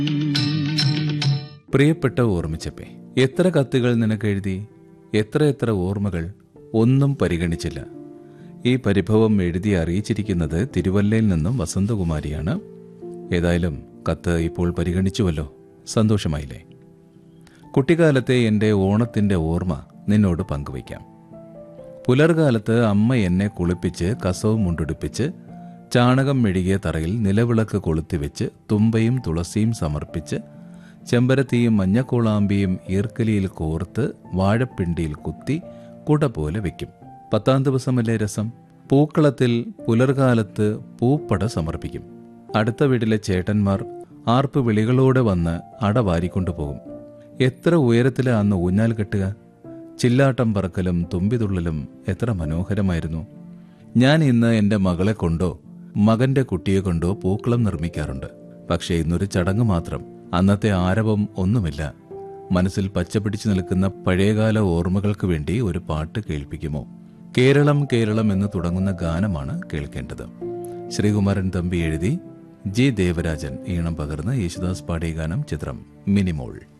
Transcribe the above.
പ്രിയപ്പെട്ട ഓർമ്മിച്ചപ്പേ എത്ര കത്തുകൾ നിനക്ക് എഴുതി എത്ര എത്ര ഓർമ്മകൾ ഒന്നും പരിഗണിച്ചില്ല ഈ പരിഭവം എഴുതി അറിയിച്ചിരിക്കുന്നത് തിരുവല്ലയിൽ നിന്നും വസന്തകുമാരിയാണ് ഏതായാലും കത്ത് ഇപ്പോൾ പരിഗണിച്ചുവല്ലോ സന്തോഷമായില്ലേ കുട്ടിക്കാലത്തെ എൻ്റെ ഓണത്തിൻ്റെ ഓർമ്മ നിന്നോട് പങ്കുവയ്ക്കാം പുലർകാലത്ത് അമ്മ എന്നെ കുളിപ്പിച്ച് കസവും മുണ്ടുടുപ്പിച്ച് ചാണകം മെഴുകിയ തറയിൽ നിലവിളക്ക് കൊളുത്തിവെച്ച് തുമ്പയും തുളസിയും സമർപ്പിച്ച് ചെമ്പരത്തിയും മഞ്ഞക്കോളാമ്പിയും ഈർക്കലിയിൽ കോർത്ത് വാഴപ്പിണ്ടിയിൽ കുത്തി കുട പോലെ വെക്കും പത്താം ദിവസമല്ലേ രസം പൂക്കളത്തിൽ പുലർകാലത്ത് പൂപ്പട സമർപ്പിക്കും അടുത്ത വീട്ടിലെ ചേട്ടന്മാർ ആർപ്പ് വിളികളോടെ വന്ന് അട വാരിക്കൊണ്ടുപോകും എത്ര ഉയരത്തിലാ അന്ന് ഊഞ്ഞാൽ കെട്ടുക ചില്ലാട്ടം പറക്കലും തുമ്പിതുള്ളലും എത്ര മനോഹരമായിരുന്നു ഞാൻ ഇന്ന് എൻ്റെ മകളെ കൊണ്ടോ മകന്റെ കുട്ടിയെ കൊണ്ടോ പൂക്കളം നിർമ്മിക്കാറുണ്ട് പക്ഷേ ഇന്നൊരു ചടങ്ങ് മാത്രം അന്നത്തെ ആരവം ഒന്നുമില്ല മനസ്സിൽ പച്ചപിടിച്ചു നിൽക്കുന്ന പഴയകാല ഓർമ്മകൾക്ക് വേണ്ടി ഒരു പാട്ട് കേൾപ്പിക്കുമോ കേരളം കേരളം എന്ന് തുടങ്ങുന്ന ഗാനമാണ് കേൾക്കേണ്ടത് ശ്രീകുമാരൻ തമ്പി എഴുതി ജി ദേവരാജൻ ഈണം പകർന്ന് യേശുദാസ് പാടിയ ഗാനം ചിത്രം മിനിമോൾ